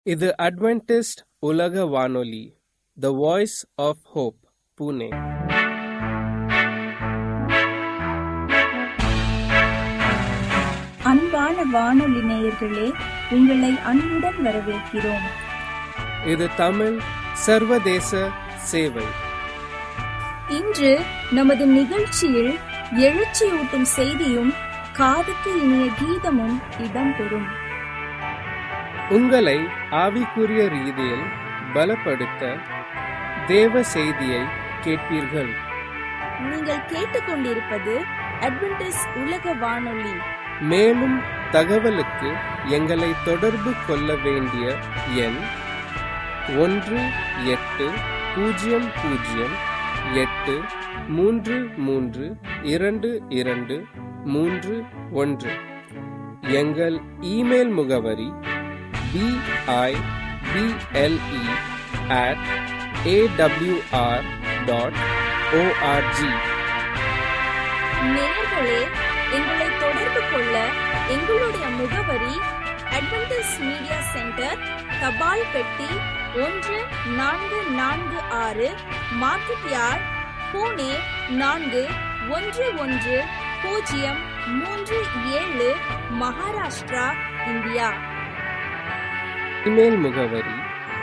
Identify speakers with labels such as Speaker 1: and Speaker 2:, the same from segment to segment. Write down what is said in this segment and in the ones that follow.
Speaker 1: இது அட்வென்டிஸ்ட் உலக வானொலி the voice of hope Pune
Speaker 2: அன்பான வானொலி நேயர்களே உங்களை அன்புடன் வரவேற்கிறோம்
Speaker 1: இது தமிழ் சர்வதேச சேவை
Speaker 2: இன்று நமது நிகழ்ச்சியில் எழுச்சியூட்டும் செய்தியும் காதுக்கு இனிய கீதமும் இடம்பெறும்
Speaker 1: உங்களை ஆவிக்குரிய ரீதியில் பலப்படுத்த தேவ செய்தியை கேட்பீர்கள்
Speaker 2: நீங்கள் கேட்டுக்கொண்டிருப்பது அட்வென்டிஸ் உலக வானொலி
Speaker 1: மேலும் தகவலுக்கு எங்களை தொடர்பு கொள்ள வேண்டிய எண் ஒன்று எட்டு பூஜ்ஜியம் பூஜ்ஜியம் எட்டு மூன்று மூன்று இரண்டு இரண்டு மூன்று ஒன்று எங்கள் இமெயில் முகவரி B I B L E at A W R dot O R G
Speaker 2: நேயர்களே எங்களை தொடர்பு கொள்ள எங்களுடைய முகவரி அட்வென்டிஸ் மீடியா சென்டர் தபால் பெட்டி ஒன்று நான்கு நான்கு ஆறு மார்க்கெட் யார்ட் பூனே நான்கு ஒன்று ஒன்று பூஜ்ஜியம் மூன்று ஏழு மகாராஷ்டிரா இந்தியா
Speaker 1: இமெயில் முகவரி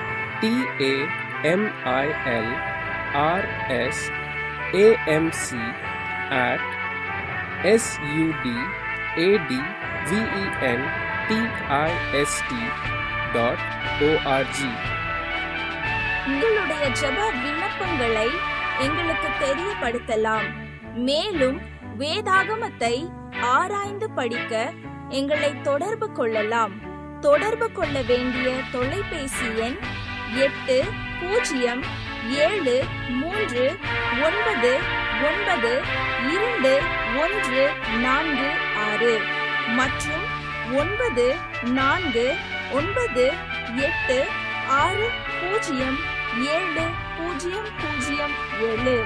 Speaker 1: T A M I L R S A M C at S U D A D V E N T I S T dot O R G
Speaker 2: உங்களுடைய ஜெப விண்ணப்பங்களை எங்களுக்கு தெரியப்படுத்தலாம் மேலும் வேதாகமத்தை ஆராய்ந்து படிக்க எங்களை தொடர்பு கொள்ளலாம் தொடர்பு கொள்ள வேண்டிய தொலைபேசி எண் எட்டு பூஜ்ஜியம் ஏழு மூன்று ஒன்பது ஒன்பது இரண்டு ஒன்று நான்கு ஆறு மற்றும் ஒன்பது நான்கு ஒன்பது எட்டு ஆறு பூஜ்ஜியம் ஏழு பூஜ்ஜியம் பூஜ்ஜியம் ஏழு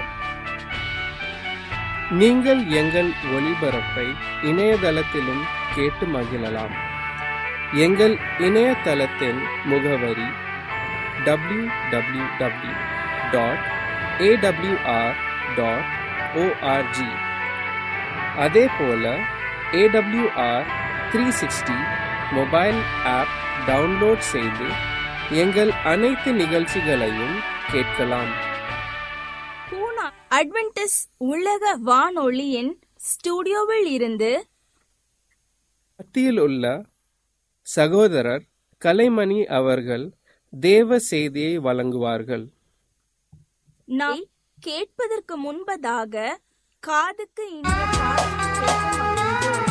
Speaker 1: நீங்கள் எங்கள் ஒளிபரப்பை இணையதளத்திலும் கேட்டு மகிழலாம் எங்கள் இணையதளத்தின் முகவரி W W W dot A W R dot O R G அதே போல A W R three sixty mobile app download செய்து எங்கள் அனைத்து நிகழ்ச்சிகளையும் கேட்கலாம்
Speaker 2: பூனா அட்வென்டிஸ் உலக வானொலியின் ஸ்டுடியோவில் இருந்து
Speaker 1: மத்தியில் உள்ள சகோதரர் கலைமணி அவர்கள் தேவ செய்தியை வழங்குவார்கள்
Speaker 2: நாம் கேட்பதற்கு முன்பதாக காதுக்கு இனிய பாடல் கேட்க மகிழ்கிறோம்.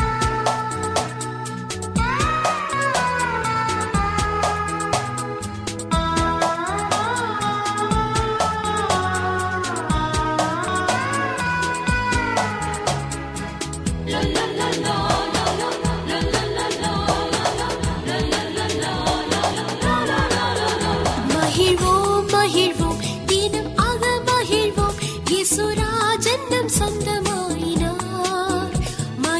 Speaker 3: மகிழ்வோம் மகிழ்வோம் தினம் ஆக மகிழ்வோம் இயேசுராஜன் நம் சொந்தமாயினார்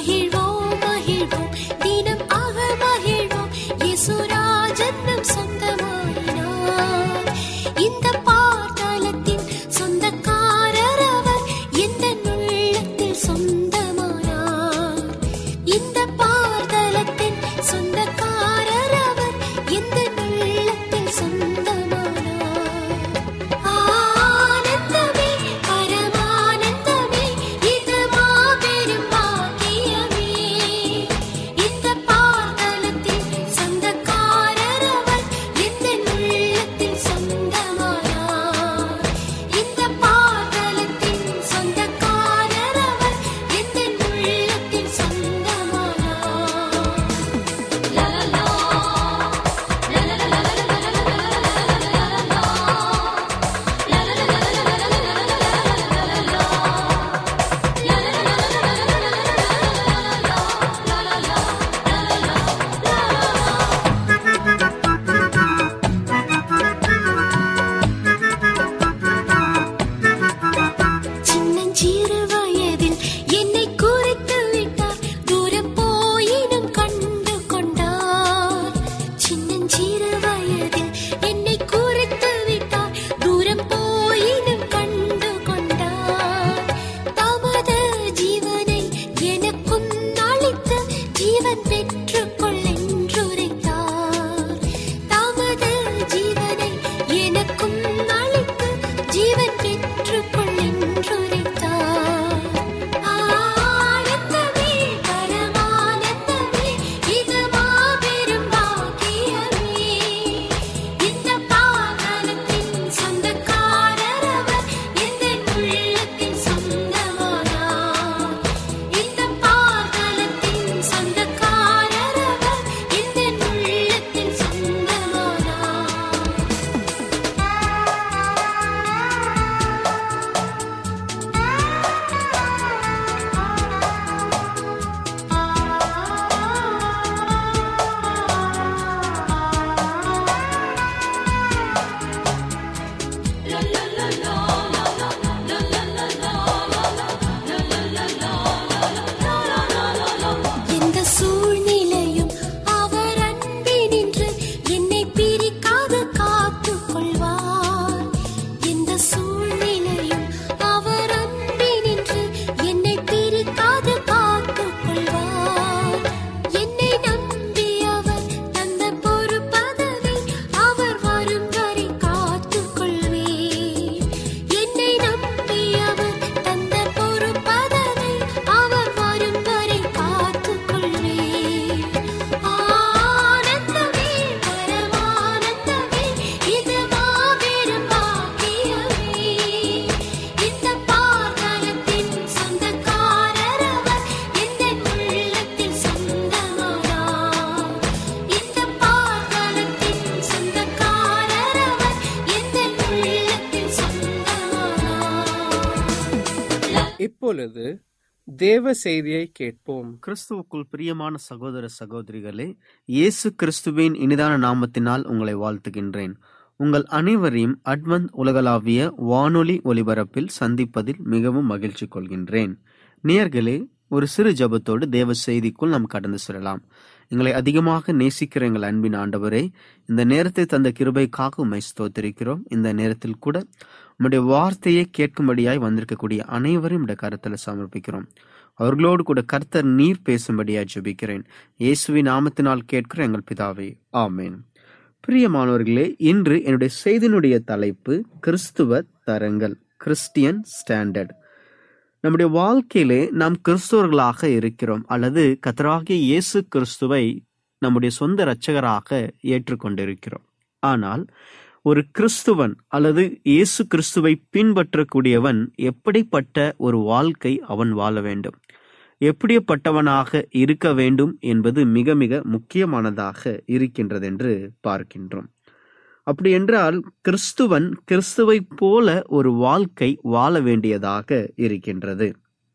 Speaker 1: இப்பொழுது தேவ செய்தியை கேட்போம்
Speaker 4: கிறிஸ்துவுக்குள் பிரியமான சகோதர சகோதரிகளே இயேசு கிறிஸ்துவின் இனிதான நாமத்தினால் உங்களை வாழ்த்துகின்றேன் உங்கள் அனைவரையும் அட்வந்த் உலகளாவிய வானொலி ஒலிபரப்பில் சந்திப்பதில் மிகவும் மகிழ்ச்சி கொள்கின்றேன் நேயர்களே ஒரு சிறு ஜபத்தோடு தேவ செய்திக்குள் நாம் கடந்து செல்லலாம் எங்களை அதிகமாக நேசிக்கிற எங்கள் அன்பின் ஆண்டவரே இந்த நேரத்தை தந்த கிருபைக்காக உம்மை ஸ்தோத்திரிக்கிறோம் இந்த நேரத்தில் கூட உம்முடைய வார்த்தையை கேட்கும்படியாய் வந்திருக்கக்கூடிய அனைவரையும் இந்த கருத்தில் சமர்ப்பிக்கிறோம் அவர்களோடு கூட கர்த்தர் நீர் பேசும்படியாய் ஜெபிக்கிறேன் இயேசுவின் நாமத்தினால் கேட்கிற எங்கள் பிதாவே ஆமேன் பிரியமானவர்களே இன்று என்னுடைய செய்தியினுடைய தலைப்பு கிறிஸ்துவ தரங்கள் கிறிஸ்டியன் ஸ்டாண்டர்ட் நம்முடைய வாழ்க்கையிலே நாம் கிறிஸ்துவர்களாக இருக்கிறோம் அல்லது கத்தராகிய இயேசு கிறிஸ்துவை நம்முடைய சொந்த இரட்சகராக ஏற்றுக்கொண்டிருக்கிறோம் ஆனால் ஒரு கிறிஸ்துவன் அல்லது இயேசு கிறிஸ்துவை பின்பற்றக்கூடியவன் எப்படிப்பட்ட ஒரு வாழ்க்கை அவன் வாழ வேண்டும் எப்படிப்பட்டவனாக இருக்க வேண்டும் என்பது மிக மிக முக்கியமானதாக இருக்கின்றது என்று பார்க்கின்றோம் அப்படி என்றால் கிறிஸ்துவன் கிறிஸ்துவை போல ஒரு வாழ்க்கை வாழ வேண்டியதாக இருக்கின்றது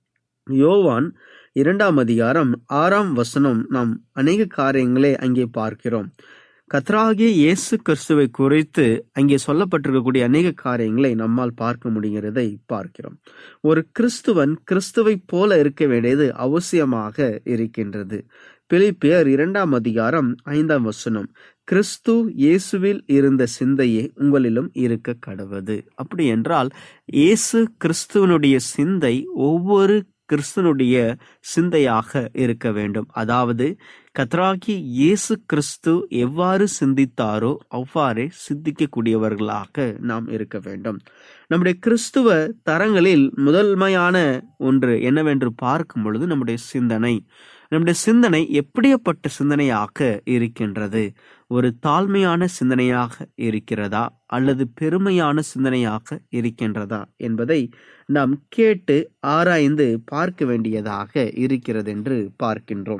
Speaker 4: யோவான் இரண்டாம் அதிகாரம் ஆறாம் வசனம் நாம் அநேக காரியங்களை அங்கே பார்க்கிறோம் கத்ராகிய இயேசு கிறிஸ்துவை குறித்து அங்கே சொல்லப்பட்டிருக்கக்கூடிய அநேக காரியங்களை நம்மால் பார்க்க முடிகிறதை பார்க்கிறோம் ஒரு கிறிஸ்துவன் கிறிஸ்துவை போல இருக்க வேண்டியது அவசியமாக இருக்கின்றது பிலிப்பியர் இரண்டாம் அதிகாரம் ஐந்தாம் வசனம் கிறிஸ்து இயேசுவில் இருந்த சிந்தையே உங்களிலும் இருக்க கடவது அப்படி என்றால் இயேசு கிறிஸ்துவனுடைய சிந்தை ஒவ்வொரு கிறிஸ்துவனுடைய சிந்தையாக இருக்க வேண்டும் அதாவது கத்ராகி இயேசு கிறிஸ்து எவ்வாறு சிந்தித்தாரோ அவ்வாறே சிந்திக்கக்கூடியவர்களாக நாம் இருக்க வேண்டும் நம்முடைய கிறிஸ்துவ தரங்களில் முதன்மையான ஒன்று என்னவென்று பார்க்கும் பொழுது நம்முடைய சிந்தனை நம்முடைய சிந்தனை எப்படியப்பட்ட சிந்தனையாக இருக்கின்றது ஒரு தாழ்மையான சிந்தனையாக இருக்கிறதா அல்லது பெருமையான சிந்தனையாக இருக்கின்றதா என்பதை நாம் கேட்டு ஆராய்ந்து பார்க்க வேண்டியதாக இருக்கிறது என்று பார்க்கின்றோம்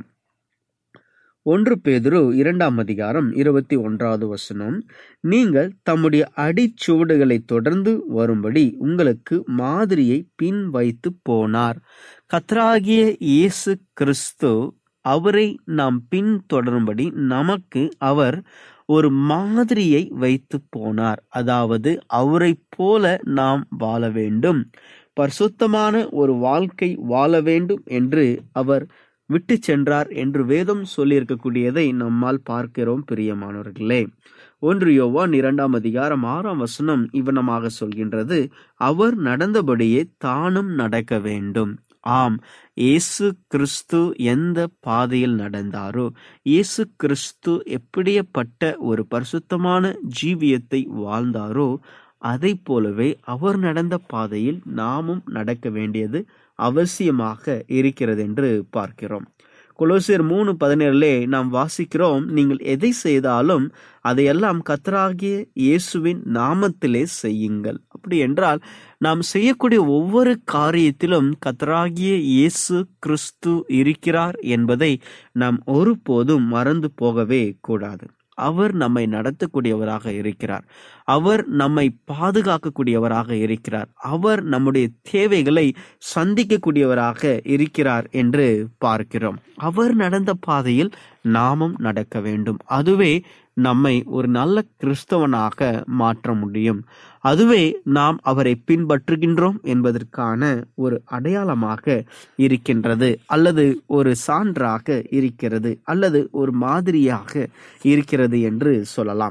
Speaker 4: ஒன்று பேதுரு இரண்டாம் அதிகாரம் இருபத்தி ஒன்றாவது வசனம் நீங்கள் தம்முடைய அடிச்சுவடுகளை தொடர்ந்து வரும்படி உங்களுக்கு மாதிரியை பின் வைத்து போனார் கத்ராகிய இயேசு கிறிஸ்து அவரை நாம் பின் தொடரும்படி நமக்கு அவர் ஒரு மாதிரியை வைத்து போனார் அதாவது அவரை போல நாம் வாழ வேண்டும் பரிசுத்தமான ஒரு வாழ்க்கை வாழ வேண்டும் என்று அவர் விட்டு சென்றார் என்று வேதம் சொல்லியிருக்கக்கூடியதை நம்மால் பார்க்கிறோம் பிரியமானவர்களே ஒன்று யோவான் இரண்டாம் அதிகாரம் ஆறாம் வசனம் இவனமாக சொல்கின்றது அவர் நடந்தபடியே தானும் நடக்க வேண்டும் ஆம் இயேசு கிறிஸ்து எந்த பாதையில் நடந்தாரோ இயேசு கிறிஸ்து எப்படியப்பட்ட ஒரு பரிசுத்தமான ஜீவியத்தை வாழ்ந்தாரோ அதை போலவே அவர் நடந்த பாதையில் நாமும் நடக்க வேண்டியது அவசியமாக இருக்கிறது என்று பார்க்கிறோம் கொலோசியர் மூணு பதினேழுலே நாம் வாசிக்கிறோம் நீங்கள் எதை செய்தாலும் அதையெல்லாம் கத்தராகிய இயேசுவின் நாமத்திலே செய்யுங்கள் அப்படி என்றால் நாம் செய்யக்கூடிய ஒவ்வொரு காரியத்திலும் கத்தராகிய இயேசு கிறிஸ்து இருக்கிறார் என்பதை நாம் ஒருபோதும் மறந்து போகவே கூடாது அவர் நம்மை நடத்தக்கூடியவராக இருக்கிறார் அவர் நம்மை பாதுகாக்கக்கூடியவராக இருக்கிறார் அவர் நம்முடைய தேவைகளை சந்திக்கக்கூடியவராக இருக்கிறார் என்று பார்க்கிறோம் அவர் நடந்த பாதையில் நாமும் நடக்க வேண்டும் அதுவே நம்மை ஒரு நல்ல கிறிஸ்தவனாக மாற்ற முடியும் அதுவே நாம் அவரை பின்பற்றுகின்றோம் என்பதற்கான ஒரு அடையாளமாக இருக்கின்றது அல்லது ஒரு சான்றாக இருக்கிறது அல்லது ஒரு மாதிரியாக இருக்கிறது என்று சொல்லலாம்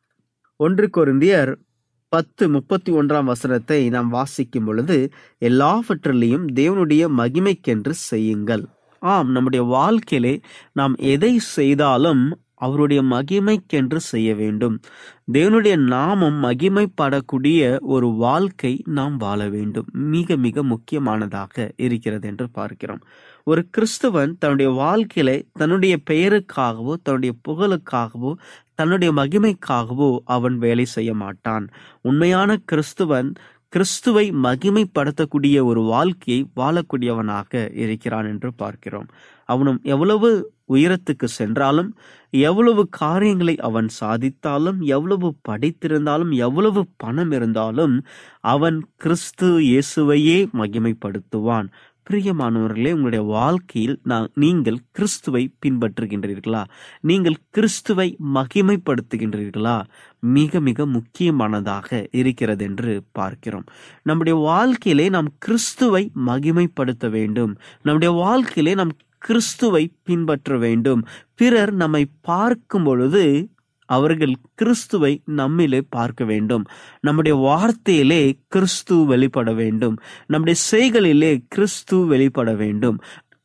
Speaker 4: ஒன்று கொரிந்தியர் பத்து முப்பத்தி ஒன்றாம் வசனத்தை நாம் வாசிக்கும் பொழுது எல்லாவற்றிலையும் தேவனுடைய மகிமைக்கென்று செய்யுங்கள் ஆம் நம்முடைய வாழ்க்கையிலே நாம் எதை செய்தாலும் அவருடைய மகிமைக்கென்று செய்ய வேண்டும் தேவனுடைய நாமம் மகிமைப்படக்கூடிய ஒரு வாழ்க்கை நாம் வாழ வேண்டும் மிக மிக முக்கியமானதாக இருக்கிறது என்று பார்க்கிறோம் ஒரு கிறிஸ்துவன் தன்னுடைய வாழ்க்கையில தன்னுடைய பெயருக்காகவோ தன்னுடைய புகழுக்காகவோ தன்னுடைய மகிமைக்காகவோ அவன் வேலை செய்ய மாட்டான் உண்மையான கிறிஸ்துவன் கிறிஸ்துவை மகிமைப்படுத்தக்கூடிய ஒரு வாழ்க்கையை வாழக்கூடியவனாக இருக்கிறான் என்று பார்க்கிறோம் அவனும் எவ்வளவு உயரத்துக்கு சென்றாலும் எவ்வளவு காரியங்களை அவன் சாதித்தாலும் எவ்வளவு படித்திருந்தாலும் எவ்வளவு பணம் இருந்தாலும் அவன் கிறிஸ்து இயேசுவையே மகிமைப்படுத்துவான் பிரியமானவர்களே உங்களுடைய வாழ்க்கையில் நான் நீங்கள் கிறிஸ்துவை பின்பற்றுகின்றீர்களா நீங்கள் கிறிஸ்துவை மகிமைப்படுத்துகின்றீர்களா மிக மிக முக்கியமானதாக இருக்கிறது என்று பார்க்கிறோம் நம்முடைய வாழ்க்கையிலே நாம் கிறிஸ்துவை மகிமைப்படுத்த வேண்டும் நம்முடைய வாழ்க்கையிலே நாம் கிறிஸ்துவை பின்பற்ற வேண்டும் பிறர் நம்மை பார்க்கும் பொழுது அவர்கள் கிறிஸ்துவை நம்மிலே பார்க்க வேண்டும் நம்முடைய வார்த்தையிலே கிறிஸ்து வெளிப்பட வேண்டும் நம்முடைய செய்களிலே கிறிஸ்து வெளிப்பட வேண்டும்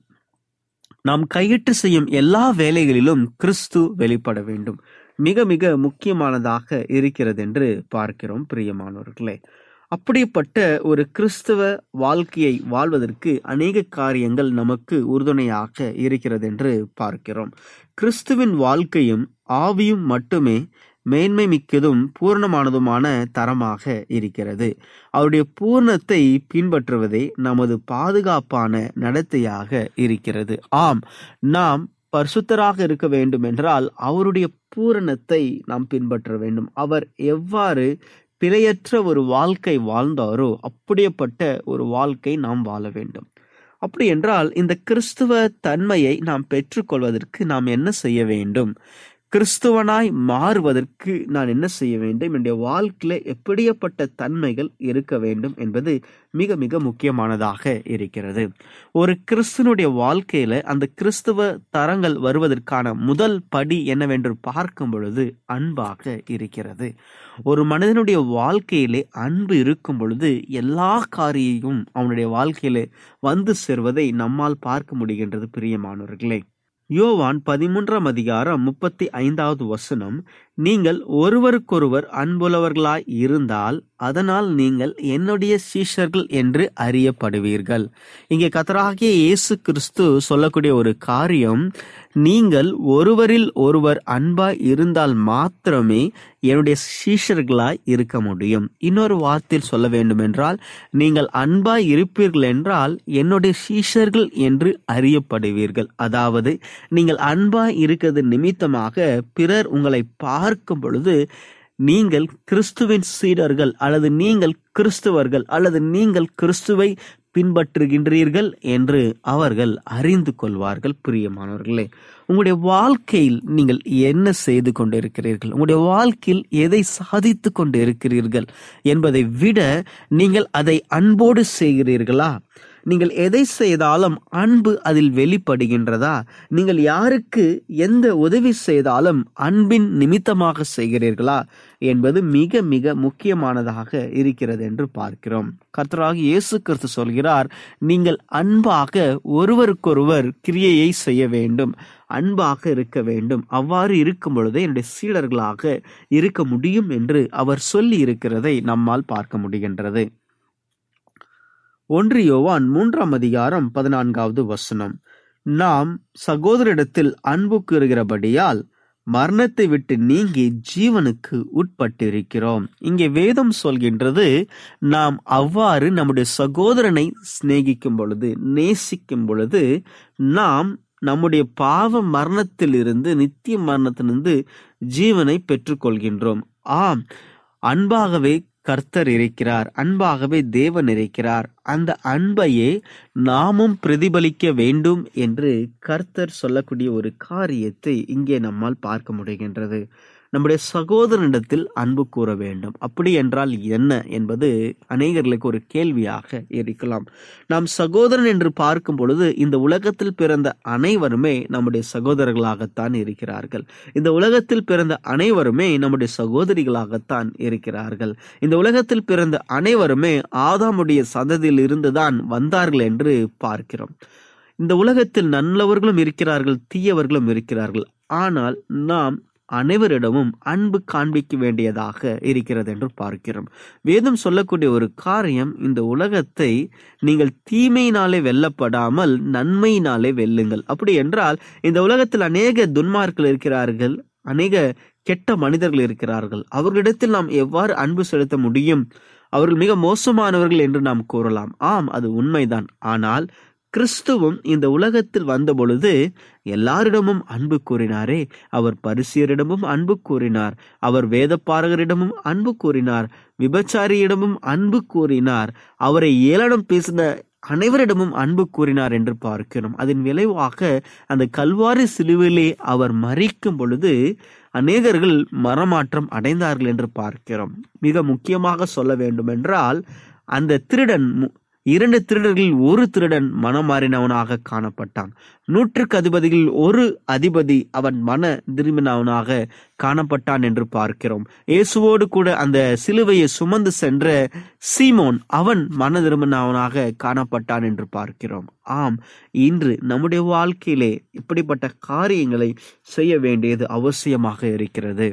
Speaker 4: நாம் கையிட்டு செய்யும் எல்லா வேலைகளிலும் கிறிஸ்து வெளிப்பட வேண்டும் மிக மிக முக்கியமானதாக இருக்கிறது என்று பார்க்கிறோம் பிரியமானவர்களே அப்படிப்பட்ட ஒரு கிறிஸ்தவ வாழ்க்கையை வாழ்வதற்கு அநேக காரியங்கள் நமக்கு உறுதுணையாக இருக்கிறது என்று பார்க்கிறோம் கிறிஸ்துவின் வாழ்க்கையும் ஆவியும் மட்டுமே மேன்மை மிக்கதும் பூர்ணமானதுமான தரமாக இருக்கிறது அவருடைய பூர்ணத்தை பின்பற்றுவதே நமது பாதுகாப்பான நடத்தையாக இருக்கிறது ஆம் நாம் பரிசுத்தராக இருக்க வேண்டும் என்றால் அவருடைய பூரணத்தை நாம் பின்பற்ற வேண்டும் அவர் எவ்வாறு பிழையற்ற ஒரு வாழ்க்கை வாழ்ந்தாரோ அப்படியேப்பட்ட ஒரு வாழ்க்கை நாம் வாழ வேண்டும் அப்படி என்றால் இந்த கிறிஸ்துவ தன்மையை நாம் பெற்றுக்கொள்வதற்கு நாம் என்ன செய்ய வேண்டும் கிறிஸ்துவனாய் மாறுவதற்கு நான் என்ன செய்ய வேண்டும் என்னுடைய வாழ்க்கையில எப்படியப்பட்ட தன்மைகள் இருக்க வேண்டும் என்பது மிக மிக முக்கியமானதாக இருக்கிறது ஒரு கிறிஸ்துவனுடைய வாழ்க்கையில அந்த கிறிஸ்துவ தரங்கள் வருவதற்கான முதல் படி என்னவென்று பார்க்கும் பொழுது அன்பாக இருக்கிறது ஒரு மனிதனுடைய வாழ்க்கையிலே அன்பு இருக்கும் பொழுது எல்லா காரியமும் அவனுடைய வாழ்க்கையிலே வந்து சேர்வதை நம்மால் பார்க்க முடிகின்றது பிரியமானவர்களே யோவான் பதிமூன்றாம் அதிகாரம் முப்பத்தி ஐந்தாவது வசனம் நீங்கள் ஒருவருக்கொருவர் அன்புள்ளவர்களாய் இருந்தால் அதனால் நீங்கள் என்னுடைய சீஷர்கள் என்று அறியப்படுவீர்கள் இங்கே கத்தராகிய இயேசு கிறிஸ்து சொல்லக்கூடிய ஒரு காரியம் நீங்கள் ஒருவரில் ஒருவர் அன்பாய் இருந்தால் மாத்திரமே என்னுடைய சீஷர்களாய் இருக்க முடியும் இன்னொரு வார்த்தையில் சொல்ல வேண்டும் என்றால் நீங்கள் அன்பாய் இருப்பீர்கள் என்றால் என்னுடைய சீஷர்கள் என்று அறியப்படுவீர்கள் அதாவது நீங்கள் அன்பாய் இருக்கிறது நிமித்தமாக பிறர் உங்களை பார்க்கும் பொழுது நீங்கள் கிறிஸ்துவின் சீடர்கள் அல்லது நீங்கள் கிறிஸ்துவர்கள் அல்லது நீங்கள் கிறிஸ்துவை பின்பற்றுகின்றீர்கள் என்று அவர்கள் அறிந்து கொள்வார்கள் பிரியமானவர்களே உங்களுடைய வாழ்க்கையில் நீங்கள் என்ன செய்து கொண்டு இருக்கிறீர்கள் உங்களுடைய வாழ்க்கையில் எதை சாதித்து கொண்டு இருக்கிறீர்கள் என்பதை விட நீங்கள் அதை அன்போடு செய்கிறீர்களா நீங்கள் எதை செய்தாலும் அன்பு அதில் வெளிப்படுகின்றதா நீங்கள் யாருக்கு எந்த உதவி செய்தாலும் அன்பின் நிமித்தமாக செய்கிறீர்களா என்பது மிக மிக முக்கியமானதாக இருக்கிறது என்று பார்க்கிறோம் கர்த்தராக இயேசு கிறிஸ்து சொல்கிறார் நீங்கள் அன்பாக ஒருவருக்கொருவர் கிரியையை செய்ய வேண்டும் அன்பாக இருக்க வேண்டும் அவ்வாறு இருக்கும் பொழுது என்னுடைய சீடர்களாக இருக்க முடியும் என்று அவர் சொல்லி இருக்கிறதை நம்மால் பார்க்க முடிகின்றது ஒன்று யோவான் மூன்றாம் அதிகாரம் பதினான்காவது வசனம் நாம் சகோதரிடத்தில் அன்பு கூறுகிறபடியால் மரணத்தை விட்டு நீங்கி ஜீவனுக்கு உட்பட்டிருக்கிறோம் இங்கே வேதம் சொல்கின்றது நாம் அவ்வாறு நம்முடைய சகோதரனை சிநேகிக்கும் பொழுது நேசிக்கும் பொழுது நாம் நம்முடைய பாவ மரணத்திலிருந்து நித்திய மரணத்திலிருந்து ஜீவனை பெற்றுக்கொள்கின்றோம் ஆம் அன்பாகவே கர்த்தர் இருக்கிறார் அன்பாகவே தேவன் இருக்கிறார் அந்த அன்பையே நாமும் பிரதிபலிக்க வேண்டும் என்று கர்த்தர் சொல்லக்கூடிய ஒரு காரியத்தை இங்கே நம்மால் பார்க்க முடிகின்றது நம்முடைய சகோதரனிடத்தில் அன்பு கூற வேண்டும் அப்படி என்றால் என்ன என்பது அநேகர்களுக்கு ஒரு கேள்வியாக இருக்கலாம் நாம் சகோதரன் என்று பார்க்கும் பொழுது இந்த உலகத்தில் பிறந்த அனைவருமே நம்முடைய சகோதரர்களாகத்தான் இருக்கிறார்கள் இந்த உலகத்தில் பிறந்த அனைவருமே நம்முடைய சகோதரிகளாகத்தான் இருக்கிறார்கள் இந்த உலகத்தில் பிறந்த அனைவருமே ஆதாமுடைய சந்ததியில் இருந்துதான் வந்தார்கள் என்று பார்க்கிறோம் இந்த உலகத்தில் நல்லவர்களும் இருக்கிறார்கள் தீயவர்களும் இருக்கிறார்கள் ஆனால் நாம் அனைவரிடமும் அன்பு காண்பிக்க வேண்டியதாக இருக்கிறது என்று பார்க்கிறோம் வேதம் சொல்லக்கூடிய ஒரு காரியம் இந்த உலகத்தை நீங்கள் தீமையினாலே வெல்லப்படாமல் நன்மையினாலே வெல்லுங்கள் அப்படி என்றால் இந்த உலகத்தில் அநேக துன்மார்கள் இருக்கிறார்கள் அநேக கெட்ட மனிதர்கள் இருக்கிறார்கள் அவர்களிடத்தில் நாம் எவ்வாறு அன்பு செலுத்த முடியும் அவர்கள் மிக மோசமானவர்கள் என்று நாம் கூறலாம் ஆம் அது உண்மைதான் ஆனால் கிறிஸ்துவும் இந்த உலகத்தில் வந்த பொழுது எல்லாரிடமும் அன்பு கூறினாரே அவர் பரிசியரிடமும் அன்பு கூறினார் அவர் வேதப்பாரகரிடமும் அன்பு கூறினார் விபச்சாரியிடமும் அன்பு கூறினார் அவரை ஏளனம் பேசின அனைவரிடமும் அன்பு கூறினார் என்று பார்க்கிறோம் அதன் விளைவாக அந்த கல்வாரி சிலுவிலே அவர் மறிக்கும் பொழுது அநேகர்கள் மரமாற்றம் அடைந்தார்கள் என்று பார்க்கிறோம் மிக முக்கியமாக சொல்ல வேண்டுமென்றால் அந்த திருடன் மு- இரண்டு திருடர்களில் ஒரு திருடன் மனம் மாறினவனாக காணப்பட்டான் நூற்றுக்கு அதிபதிகளில் ஒரு அதிபதி அவன் மன திரும்பினவனாக காணப்பட்டான் என்று பார்க்கிறோம் இயேசுவோடு கூட அந்த சிலுவையை சுமந்து சென்ற சீமோன் அவன் மன திரும்பினவனாக காணப்பட்டான் என்று பார்க்கிறோம் ஆம் இன்று நம்முடைய வாழ்க்கையிலே இப்படிப்பட்ட காரியங்களை செய்ய வேண்டியது அவசியமாக இருக்கிறது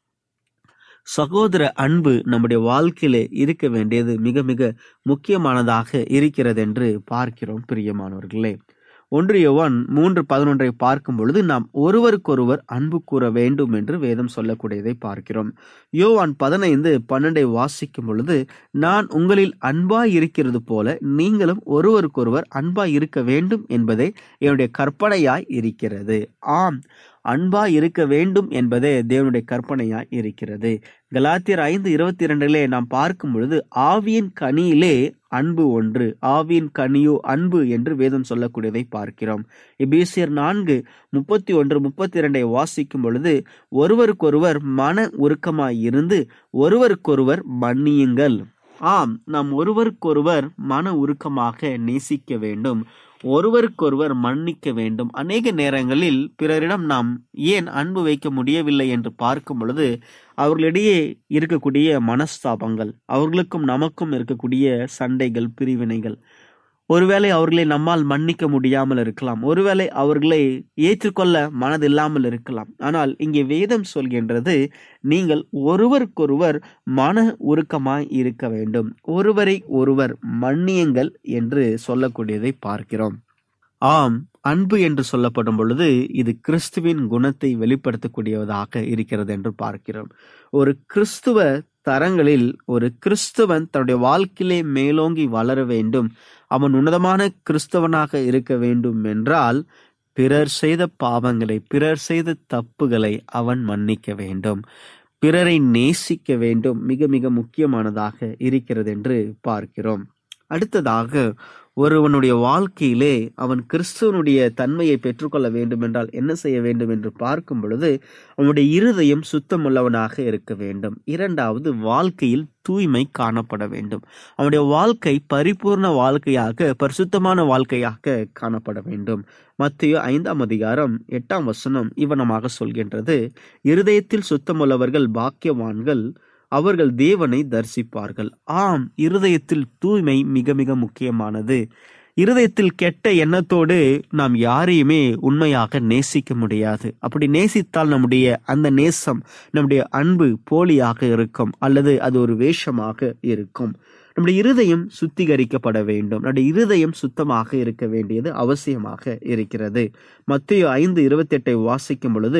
Speaker 4: சகோதர அன்பு நம்முடைய வாழ்க்கையிலே இருக்க வேண்டியது மிக மிக முக்கியமானதாக இருக்கிறது என்று பார்க்கிறோம் பிரியமானவர்களே ஒன்று யோவான் மூன்று பதினொன்றை பார்க்கும் பொழுது நாம் ஒருவருக்கொருவர் அன்பு கூற வேண்டும் என்று வேதம் சொல்லக்கூடியதை பார்க்கிறோம் யோவான் பதினைந்து பன்னெண்டை வாசிக்கும் பொழுது நான் உங்களில் அன்பாய் இருக்கிறது போல நீங்களும் ஒருவருக்கொருவர் அன்பாய் இருக்க வேண்டும் என்பதே என்னுடைய கற்பனையாய் இருக்கிறது ஆம் அன்பாய் இருக்க வேண்டும் என்பதே தேவனுடைய கற்பனையாய் இருக்கிறது கலாத்தியர் ஐந்து இருபத்தி இரண்டிலே நாம் பார்க்கும் பொழுது ஆவியின் கனியிலே அன்பு ஒன்று ஆவியின் கனியோ அன்பு என்று வேதம் சொல்லக்கூடியதை பார்க்கிறோம் எபேசியர் நான்கு முப்பத்தி ஒன்று முப்பத்தி இரண்டை வாசிக்கும் பொழுது ஒருவருக்கொருவர் மன உருக்கமாய் இருந்து ஒருவருக்கொருவர் மன்னியுங்கள் ஆம் நாம் ஒருவருக்கொருவர் மன உருக்கமாக நேசிக்க வேண்டும் ஒருவருக்கொருவர் மன்னிக்க வேண்டும் அநேக நேரங்களில் பிறரிடம் நாம் ஏன் அன்பு வைக்க முடியவில்லை என்று பார்க்கும் பொழுது அவர்களிடையே இருக்கக்கூடிய மனஸ்தாபங்கள் அவர்களுக்கும் நமக்கும் இருக்கக்கூடிய சண்டைகள் பிரிவினைகள் ஒருவேளை அவர்களை நம்மால் மன்னிக்க முடியாமல் இருக்கலாம் ஒருவேளை அவர்களை ஏற்றுக்கொள்ள மனதில்லாமல் இருக்கலாம் ஆனால் இங்கே வேதம் சொல்கின்றது நீங்கள் ஒருவருக்கொருவர் மன உருக்கமாய் இருக்க வேண்டும் ஒருவரை ஒருவர் மன்னியுங்கள் என்று சொல்லக்கூடியதை பார்க்கிறோம் ஆம் அன்பு என்று சொல்லப்படும் பொழுது இது கிறிஸ்துவின் குணத்தை வெளிப்படுத்தக்கூடியதாக இருக்கிறது என்று பார்க்கிறோம் ஒரு கிறிஸ்துவ தரங்களில் ஒரு கிறிஸ்துவன் தன்னுடைய வாழ்க்கையிலே மேலோங்கி வளர வேண்டும் அவன் உன்னதமான கிறிஸ்தவனாக இருக்க வேண்டும் என்றால் பிறர் செய்த பாவங்களை பிறர் செய்த தப்புகளை அவன் மன்னிக்க வேண்டும் பிறரை நேசிக்க வேண்டும் மிக மிக முக்கியமானதாக இருக்கிறது என்று பார்க்கிறோம் அடுத்ததாக ஒருவனுடைய வாழ்க்கையிலே அவன் கிறிஸ்துவனுடைய தன்மையை பெற்றுக்கொள்ள வேண்டும் என்றால் என்ன செய்ய வேண்டும் என்று பார்க்கும் பொழுது அவனுடைய இருதயம் சுத்தமுள்ளவனாக இருக்க வேண்டும் இரண்டாவது வாழ்க்கையில் தூய்மை காணப்பட வேண்டும் அவனுடைய வாழ்க்கை பரிபூர்ண வாழ்க்கையாக பரிசுத்தமான வாழ்க்கையாக காணப்பட வேண்டும் மத்திய ஐந்தாம் அதிகாரம் எட்டாம் வசனம் இவனமாக சொல்கின்றது இருதயத்தில் சுத்தமுள்ளவர்கள் பாக்கியவான்கள் அவர்கள் தேவனை தரிசிப்பார்கள் ஆம் இருதயத்தில் தூய்மை மிக மிக முக்கியமானது இருதயத்தில் கெட்ட எண்ணத்தோடு நாம் யாரையுமே உண்மையாக நேசிக்க முடியாது அப்படி நேசித்தால் நம்முடைய அந்த நேசம் நம்முடைய அன்பு போலியாக இருக்கும் அல்லது அது ஒரு வேஷமாக இருக்கும் நம்முடைய இருதயம் சுத்திகரிக்கப்பட வேண்டும் நம்முடைய இருதயம் சுத்தமாக இருக்க வேண்டியது அவசியமாக இருக்கிறது மத்திய ஐந்து இருபத்தி எட்டை வாசிக்கும் பொழுது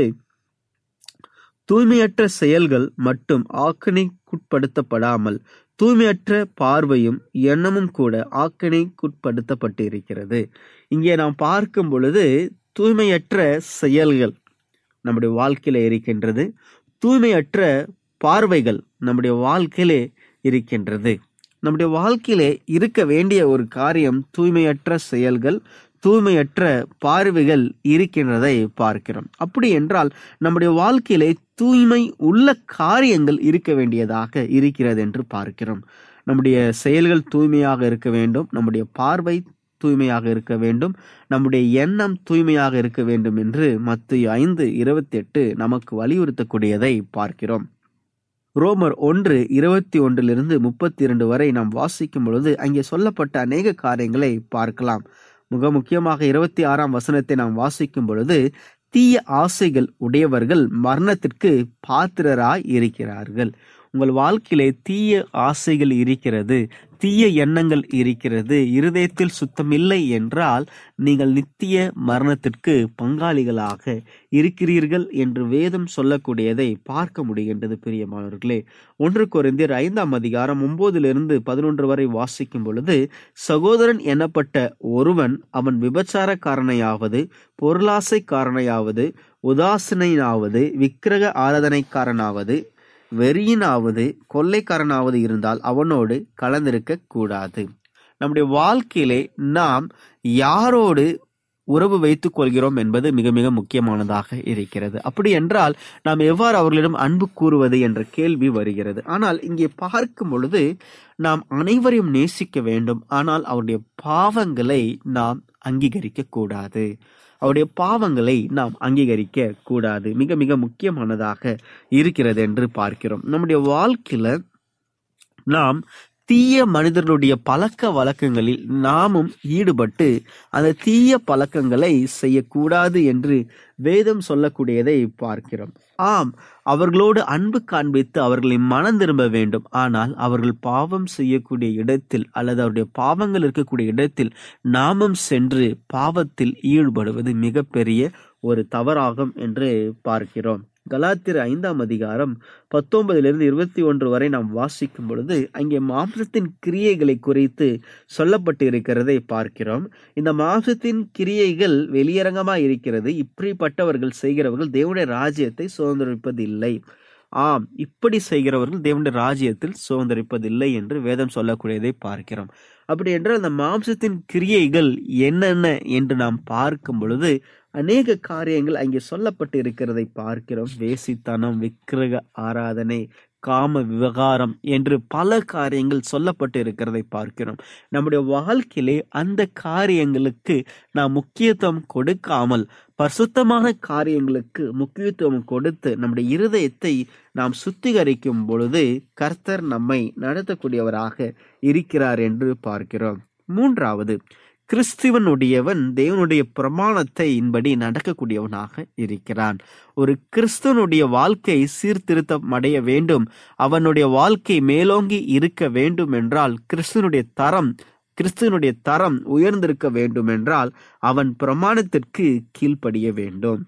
Speaker 4: தூய்மையற்ற செயல்கள் மட்டும் ஆக்கணைக்குட்படுத்தப்படாமல் தூய்மையற்ற பார்வையும் எண்ணமும் கூட ஆக்கணைக்குட்படுத்தப்பட்டிருக்கிறது இங்கே நாம் பார்க்கும் பொழுது தூய்மையற்ற செயல்கள் நம்முடைய வாழ்க்கையில இருக்கின்றது தூய்மையற்ற பார்வைகள் நம்முடைய வாழ்க்கையிலே இருக்கின்றது நம்முடைய வாழ்க்கையிலே இருக்க வேண்டிய ஒரு காரியம் தூய்மையற்ற செயல்கள் தூய்மையற்ற பார்வைகள் இருக்கின்றதை பார்க்கிறோம் அப்படி என்றால் நம்முடைய வாழ்க்கையிலே தூய்மை உள்ள காரியங்கள் இருக்க வேண்டியதாக இருக்கிறது என்று பார்க்கிறோம் நம்முடைய செயல்கள் தூய்மையாக இருக்க வேண்டும் நம்முடைய பார்வை தூய்மையாக இருக்க வேண்டும் நம்முடைய எண்ணம் தூய்மையாக இருக்க வேண்டும் என்று மத்திய ஐந்து இருபத்தி எட்டு நமக்கு வலியுறுத்தக்கூடியதை பார்க்கிறோம் ரோமர் ஒன்று இருபத்தி ஒன்றிலிருந்து முப்பத்தி இரண்டு வரை நாம் வாசிக்கும் பொழுது அங்கே சொல்லப்பட்ட அநேக காரியங்களை பார்க்கலாம் மிக முக்கியமாக இருபத்தி ஆறாம் வசனத்தை நாம் வாசிக்கும் பொழுது தீய ஆசைகள் உடையவர்கள் மரணத்திற்கு பாத்திரராய் இருக்கிறார்கள் உங்கள் வாழ்க்கையிலே தீய ஆசைகள் இருக்கிறது தீய எண்ணங்கள் இருக்கிறது இருதயத்தில் சுத்தமில்லை என்றால் நீங்கள் நித்திய மரணத்திற்கு பங்காளிகளாக இருக்கிறீர்கள் என்று வேதம் சொல்லக்கூடியதை பார்க்க முடிகின்றது பிரியமானவர்களே ஒன்று கொரிந்தியர் ஐந்தாம் அதிகாரம் ஒன்பதிலிருந்து பதினொன்று வரை வாசிக்கும் பொழுது சகோதரன் எனப்பட்ட ஒருவன் அவன் விபச்சாரக்காரனையாவது பொருளாசைக்காரனையாவது உதாசனையாவது விக்கிரக ஆராதனைக்காரனாவது வெறியினாவது கொள்ளைக்காரனாவது இருந்தால் அவனோடு கலந்திருக்க கூடாது நம்முடைய வாழ்க்கையிலே நாம் யாரோடு உறவு வைத்துக் கொள்கிறோம் என்பது மிக மிக முக்கியமானதாக இருக்கிறது அப்படி என்றால் நாம் எவ்வாறு அவர்களிடம் அன்பு கூறுவது என்ற கேள்வி வருகிறது ஆனால் இங்கே பார்க்கும் பொழுது நாம் அனைவரையும் நேசிக்க வேண்டும் ஆனால் அவருடைய பாவங்களை நாம் அங்கீகரிக்க கூடாது அவருடைய பாவங்களை நாம் அங்கீகரிக்க கூடாது மிக மிக முக்கியமானதாக இருக்கிறது என்று பார்க்கிறோம் நம்முடைய வாழ்க்கையில நாம் தீய மனிதர்களுடைய பழக்க வழக்கங்களில் நாமும் ஈடுபட்டு அந்த தீய பழக்கங்களை செய்யக்கூடாது என்று வேதம் சொல்லக்கூடியதை பார்க்கிறோம் ஆம் அவர்களோடு அன்பு காண்பித்து அவர்களை மனம் திரும்ப வேண்டும் ஆனால் அவர்கள் பாவம் செய்யக்கூடிய இடத்தில் அல்லது அவருடைய பாவங்கள் இருக்கக்கூடிய இடத்தில் நாமும் சென்று பாவத்தில் ஈடுபடுவது மிகப்பெரிய ஒரு தவறாகும் என்று பார்க்கிறோம் கலாத்திர ஐந்தாம் அதிகாரம் பத்தொன்பதிலிருந்து இருபத்தி ஒன்று வரை நாம் வாசிக்கும் பொழுது அங்கே மாம்சத்தின் கிரியைகளை குறித்து சொல்லப்பட்டு இருக்கிறதை பார்க்கிறோம் இந்த மாம்சத்தின் கிரியைகள் வெளியரங்கமாக இருக்கிறது இப்படிப்பட்டவர்கள் செய்கிறவர்கள் தேவனுடைய ராஜ்யத்தை சுதந்திரிப்பதில்லை ஆம் இப்படி செய்கிறவர்கள் தேவனுடைய ராஜ்யத்தில் சுதந்திரிப்பதில்லை என்று வேதம் சொல்லக்கூடியதை பார்க்கிறோம் அப்படி என்றால் அந்த மாம்சத்தின் கிரியைகள் என்னென்ன என்று நாம் பார்க்கும் பொழுது அநேக காரியங்கள் அங்கே சொல்லப்பட்டு இருக்கிறதை பார்க்கிறோம் வேசித்தனம் விக்கிரக ஆராதனை காம விவகாரம் என்று பல காரியங்கள் சொல்லப்பட்டு இருக்கிறதை பார்க்கிறோம் நம்முடைய வாழ்க்கையிலே அந்த காரியங்களுக்கு நாம் முக்கியத்துவம் கொடுக்காமல் பரிசுத்தமான காரியங்களுக்கு முக்கியத்துவம் கொடுத்து நம்முடைய இருதயத்தை நாம் சுத்திகரிக்கும் பொழுது கர்த்தர் நம்மை நடத்தக்கூடியவராக இருக்கிறார் என்று பார்க்கிறோம் மூன்றாவது கிறிஸ்துவனுடையவன் தேவனுடைய பிரமாணத்தை இன்படி நடக்கக்கூடியவனாக இருக்கிறான் ஒரு கிறிஸ்துவனுடைய வாழ்க்கை சீர்திருத்தம் அடைய வேண்டும் அவனுடைய வாழ்க்கை மேலோங்கி இருக்க வேண்டும் என்றால் கிறிஸ்துவனுடைய தரம் கிறிஸ்துவனுடைய தரம் உயர்ந்திருக்க வேண்டும் என்றால் அவன் பிரமாணத்திற்கு கீழ்ப்படிய வேண்டும்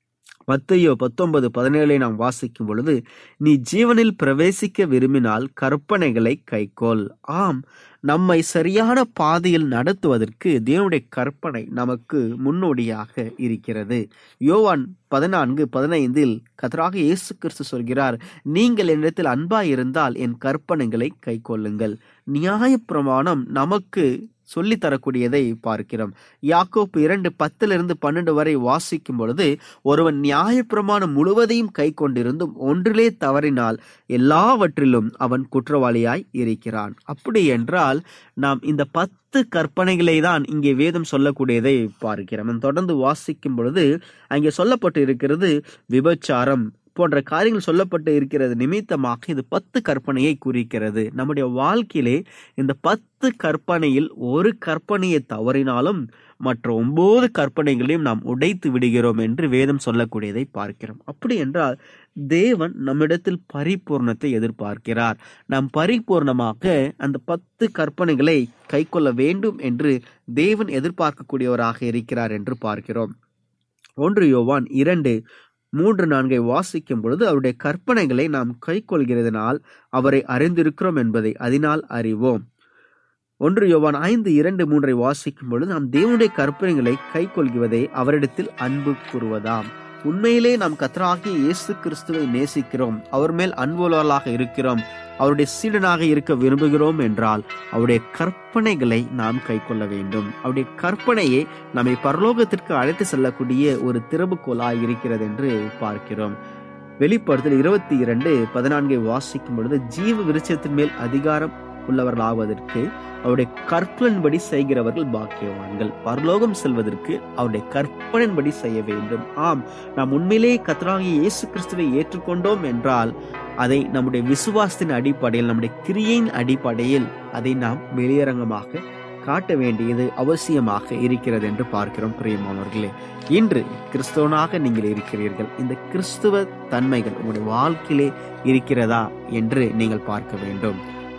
Speaker 4: மத்தையோ பத்தொன்பது பதினேழை நாம் வாசிக்கும் பொழுது நீ ஜீவனில் பிரவேசிக்க விரும்பினால் கற்பனைகளை கைக்கோள் ஆம் நம்மை சரியான பாதையில் நடத்துவதற்கு தேவனுடைய கற்பனை நமக்கு முன்னோடியாக இருக்கிறது யோவான் பதினான்கு பதினைந்தில் கத்தராக இயேசு கிறிஸ்து சொல்கிறார் நீங்கள் என்னிடத்தில் அன்பாய் இருந்தால் என் கற்பனைகளை கைக்கொள்ளுங்கள் நியாயப்பிரமாணம் நமக்கு சொல்லித் தரக்கூடியதை பார்க்கிறோம் யாக்கோப்பு இரண்டு பத்திலிருந்து பன்னெண்டு வரை வாசிக்கும் பொழுது ஒருவன் நியாயப்பிரமாணம் முழுவதையும் கை கொண்டிருந்தும் ஒன்றிலே தவறினால் எல்லாவற்றிலும் அவன் குற்றவாளியாய் இருக்கிறான் அப்படி என்றால் நாம் இந்த பத்து கற்பனைகளை தான் இங்கே வேதம் சொல்லக்கூடியதை பார்க்கிறோம் தொடர்ந்து வாசிக்கும் பொழுது அங்கே சொல்லப்பட்டு இருக்கிறது விபச்சாரம் போன்ற காரியங்கள் சொல்லப்பட்டு இருக்கிறது நிமித்தமாக இது பத்து கற்பனையை குறிக்கிறது நம்முடைய வாழ்க்கையிலே இந்த பத்து கற்பனையில் ஒரு கற்பனையை தவறினாலும் மற்ற ஒன்பது கற்பனைகளையும் நாம் உடைத்து விடுகிறோம் என்று வேதம் சொல்லக்கூடியதை பார்க்கிறோம் அப்படி என்றால் தேவன் நம்மிடத்தில் பரிபூர்ணத்தை எதிர்பார்க்கிறார் நாம் பரிபூர்ணமாக அந்த பத்து கற்பனைகளை கைக்கொள்ள வேண்டும் என்று தேவன் எதிர்பார்க்கக்கூடியவராக இருக்கிறார் என்று பார்க்கிறோம் ஒன்று யோவான் இரண்டு மூன்று நான்கை வாசிக்கும் பொழுது அவருடைய கற்பனைகளை நாம் கைக்கொள்கிறதுனால் அவரை அறிந்திருக்கிறோம் என்பதை அதனால் அறிவோம் ஒன்று யோவான் ஐந்து இரண்டு மூன்றை வாசிக்கும் பொழுது நாம் தேவனுடைய கற்பனைகளை கைக்கொள்கிறதே அவரிடத்தில் அன்பு கூறுவதாம் உண்மையிலே நாம் கத்தராகிய இயேசு கிறிஸ்துவை நேசிக்கிறோம் அவர் மேல் அன்புள்ளவர்களாக இருக்கிறோம் அவருடைய சீடனாக இருக்க விரும்புகிறோம் என்றால் அவருடைய கற்பனைகளை நாம் கைக்கொள்ள வேண்டும் அவருடைய கற்பனையே நம்மை பரலோகத்திற்கு அழைத்து செல்லக்கூடிய ஒரு திறவுகோலாய் இருக்கிறது என்று பார்க்கிறோம் வெளிப்படுத்தல் இருபத்தி இரண்டு பதினான்கை வாசிக்கும் பொழுது ஜீவ விருட்சத்தின் மேல் அதிகாரம் உள்ளவர்களாவதற்கு அவருடைய கற்பனின்படி செய்கிறவர்கள் பாக்கியவான்கள் பரலோகம் செல்வதற்கு அவருடைய கற்பனின்படி செய்ய வேண்டும் ஆம் நாம் உண்மையிலேயே கத்தராகிய இயேசு கிறிஸ்துவை ஏற்றுக்கொண்டோம் என்றால் அதை நம்முடைய விசுவாசத்தின் அடிப்படையில் நம்முடைய கிரியின் அடிப்படையில் அதை நாம் வெளியரங்கமாக காட்ட வேண்டியது அவசியமாக இருக்கிறது என்று பார்க்கிறோம் பிரியமானவர்களே இன்று கிறிஸ்தவனாக நீங்கள் இருக்கிறீர்கள் இந்த கிறிஸ்துவ தன்மைகள் உங்களுடைய வாழ்க்கையிலே இருக்கிறதா என்று நீங்கள் பார்க்க வேண்டும்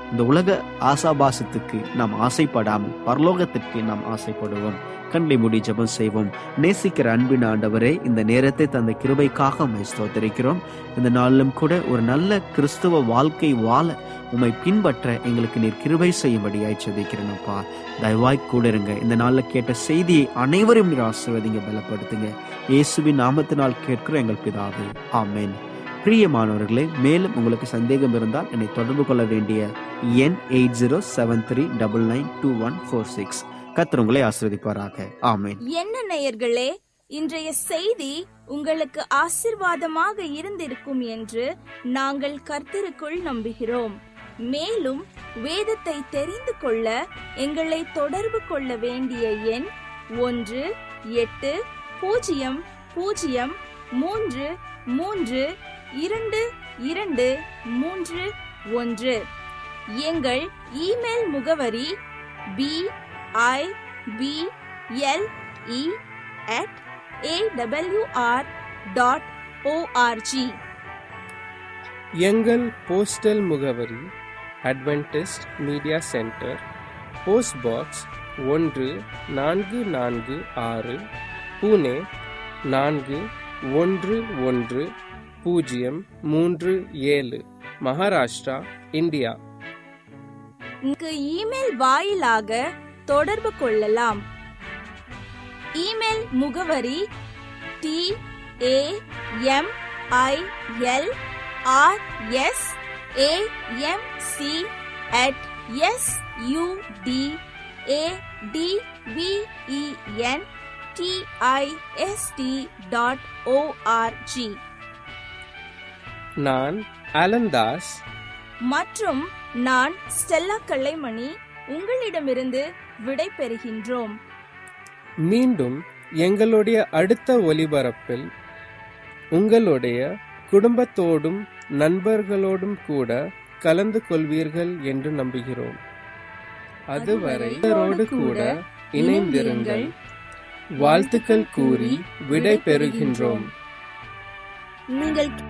Speaker 4: இந்த உலக ஆசாபாசத்துக்கு நாம் ஆசைப்படாமல் பரலோகத்திற்கு நாம் ஆசைப்படுவோம் கண்களை மூடி ஜெபம் செய்வோம் நேசிக்கிற அன்பின் ஆண்டவரே இந்த நேரத்தை தந்த கிருபைக்காக உம்மை ஸ்தோத்தரிக்கிறோம் இந்த நாளிலும் கூட ஒரு நல்ல கிறிஸ்துவ வாழ்க்கை வாழ உம்மை பின்பற்ற எங்களுக்கு நீர் கிருபை செய்யும்படியாய் செபிக்கிறேனப்பா தயவாய் கூட இருங்க இந்த நாள்ல கேட்ட செய்தியை அனைவரும் நீர் ஆசீர்வதிங்க பலப்படுத்துங்க இயேசுவின் நாமத்தினால் கேட்கிற எங்கள் பிதாவே ஆமென் பிரியமானவர்களே மேலும் உங்களுக்கு சந்தேகம் இருந்தால் என்னை தொடர்பு கொள்ள வேண்டிய எண் eight zero seven three double nine two one four six கர்த்தர் உங்களை ஆசீர்வதிப்பாராக ஆமென்
Speaker 2: என்ன நேயர்களே இன்றைய செய்தி உங்களுக்கு ஆசிர்வாதமாக இருந்திருக்கும் என்று நாங்கள் கர்த்தருக்குள் நம்புகிறோம் மேலும் வேதத்தை தெரிந்து கொள்ள எங்களை தொடர்பு கொள்ள வேண்டிய எண் ஒன்று எட்டு பூஜ்ஜியம் பூஜ்ஜியம் மூன்று மூன்று இரண்டு இரண்டு மூன்று ஒன்று எங்கள் இமெயில் முகவரி B I B L E at A W R dot O R G
Speaker 1: எங்கள் போஸ்டல் முகவரி Adventist media centre post box ஒன்று நான்கு நான்கு ஆறு புனே நான்கு ஒன்று ஒன்று பூஜ்ஜியம் மூன்று ஏழு மகாராஷ்டிரா இந்தியா
Speaker 2: இங்கு இமெயில் வாயிலாக தொடர்பு கொள்ளலாம் இமெயில் முகவரி T A M I L R S A M C at S U D A D V E N T I S T dot O R G
Speaker 1: நான் அலந்தாஸ்
Speaker 2: மற்றும் நான் ஸ்டெல்லா கல்லைமணி உங்களிடமிருந்து விடை பெறுகின்றோம்
Speaker 1: மீண்டும் எங்களுடைய அடுத்த ஒலிபரப்பில் உங்களுடைய குடும்பத்தோடும் நண்பர்களோடும் கூட கலந்து கொள்வீர்கள் என்று நம்புகிறோம் அதுவரை இவரோடு கூட இணைந்திருங்கள் வாழ்த்துக்கள் கூறி விடை பெறுகின்றோம்
Speaker 2: நீங்கள்